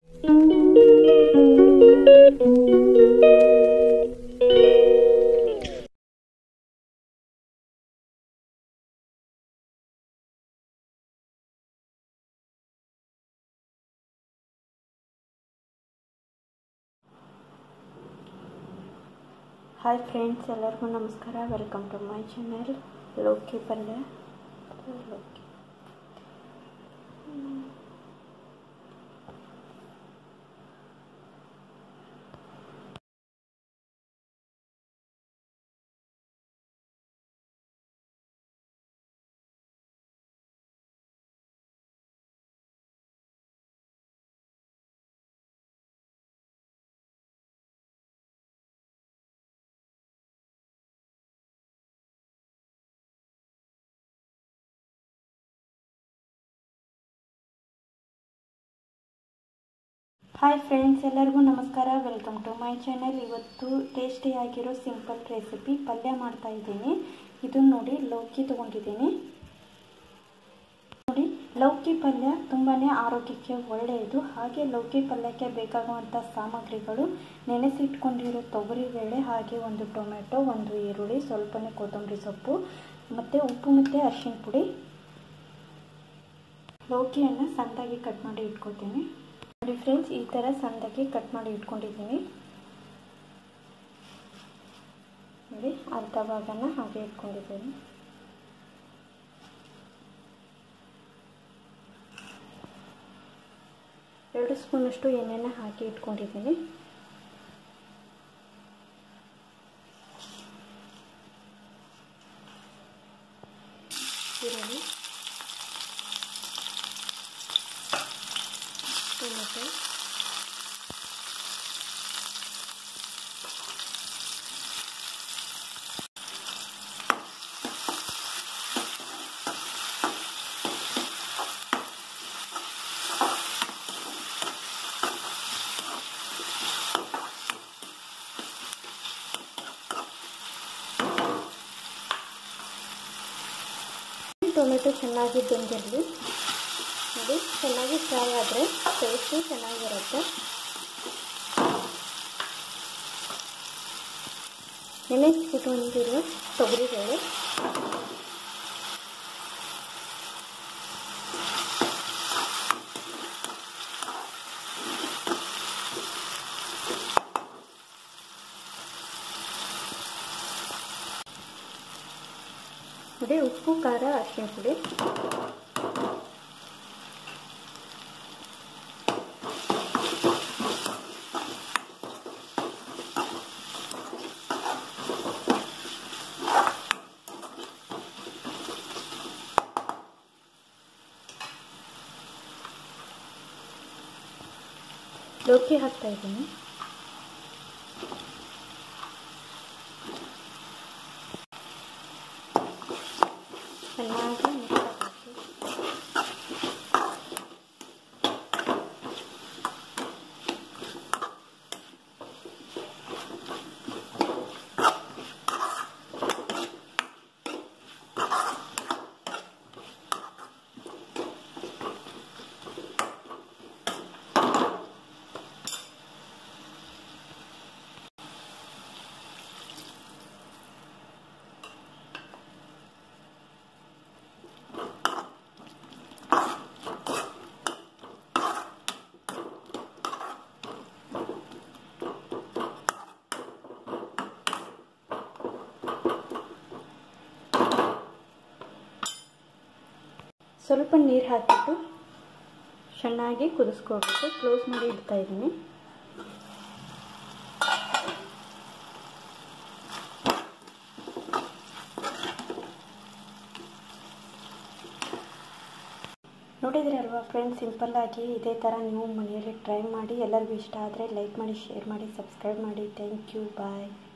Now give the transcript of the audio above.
hi friends ಎಲ್ಲರಿಗೂ ನಮಸ್ಕಾರ welcome to my channel ಲೋಕಿ ಪಲ್ಯ ಲೋಕಿ ಹಾಯ್ ಫ್ರೆಂಡ್ಸ್ ಎಲ್ಲರಿಗೂ ನಮಸ್ಕಾರ ವೆಲ್ಕಮ್ ಟು ಮೈ ಚಾನೆಲ್ ಇವತ್ತು ಟೇಸ್ಟಿಯಾಗಿರೋ ಸಿಂಪಲ್ ರೆಸಿಪಿ ಪಲ್ಯ ಮಾಡ್ತಾ ಇದ್ದೀನಿ ಇದನ್ನು ನೋಡಿ ಲೌಕಿ ತೊಗೊಂಡಿದ್ದೀನಿ ನೋಡಿ ಲೌಕಿ ಪಲ್ಯ ತುಂಬಾ ಆರೋಗ್ಯಕ್ಕೆ ಒಳ್ಳೆಯದು ಹಾಗೆ ಲೌಕಿ ಪಲ್ಯಕ್ಕೆ ಬೇಕಾಗುವಂಥ ಸಾಮಗ್ರಿಗಳು ನೆನೆಸಿಟ್ಕೊಂಡಿರೋ ತೊಗರಿಬೇಳೆ ಹಾಗೆ ಒಂದು ಟೊಮೆಟೊ ಒಂದು ಈರುಳ್ಳಿ ಸ್ವಲ್ಪನೇ ಕೊತ್ತಂಬರಿ ಸೊಪ್ಪು ಮತ್ತು ಉಪ್ಪು ಮತ್ತು ಅರಿಶಿಣ ಪುಡಿ ಲೌಕಿಯನ್ನು ಸಣ್ಣದಾಗಿ ಕಟ್ ಮಾಡಿ ಇಟ್ಕೊತೀನಿ ನೋಡಿ ಫ್ರೆಂಡ್ಸ್ ಈ ಥರ ಸಣ್ಣದಾಗಿ ಕಟ್ ಮಾಡಿ ಇಟ್ಕೊಂಡಿದ್ದೀನಿ ನೋಡಿ ಅರ್ಧ ಭಾಗನ ಹಾಗೆ ಇಟ್ಕೊಂಡಿದ್ದೀನಿ ಎರಡು ಸ್ಪೂನಷ್ಟು ಎಣ್ಣೆನ ಹಾಕಿ ಇಟ್ಕೊಂಡಿದ್ದೀನಿ ಈರುಳ್ಳಿ ಟೊಮೆಟೊ ಟೊಮೆಟೊ ಚೆನ್ನಾಗಿ ಬೆಂದಿರಲಿ ನೋಡಿ ಚೆನ್ನಾಗಿ ಫ್ರೈ ಆದರೆ ಟೇಸ್ಟು ಚೆನ್ನಾಗಿರುತ್ತೆ ನೆನೆಸ್ಬಿಟ್ಟು ತೊಗರಿಬೇಳೆ ನೋಡಿ ಉಪ್ಪು ಖಾರ ಅರಿಶಿಣ ಪುಡಿ ಲೋಕಿ ಹಾಕ್ತಾ ಇದ್ದೀನಿ ಚೆನ್ನಾಗಿ ಮಿಕ್ಸ್ ಹಾಕಿ ಸ್ವಲ್ಪ ನೀರು ಹಾಕಿಬಿಟ್ಟು ಚೆನ್ನಾಗಿ ಕುದಿಸ್ಕೋಬೇಕು ಕ್ಲೋಸ್ ಮಾಡಿ ಇಡ್ತಾ ಇದ್ದೀನಿ ನೋಡಿದರೆ ಅಲ್ವಾ ಫ್ರೆಂಡ್ಸ್ ಸಿಂಪಲ್ಲಾಗಿ ಇದೇ ಥರ ನೀವು ಮನೆಯಲ್ಲಿ ಟ್ರೈ ಮಾಡಿ ಎಲ್ಲರಿಗೂ ಇಷ್ಟ ಆದರೆ ಲೈಕ್ ಮಾಡಿ ಶೇರ್ ಮಾಡಿ ಸಬ್ಸ್ಕ್ರೈಬ್ ಮಾಡಿ ಥ್ಯಾಂಕ್ ಯು ಬಾಯ್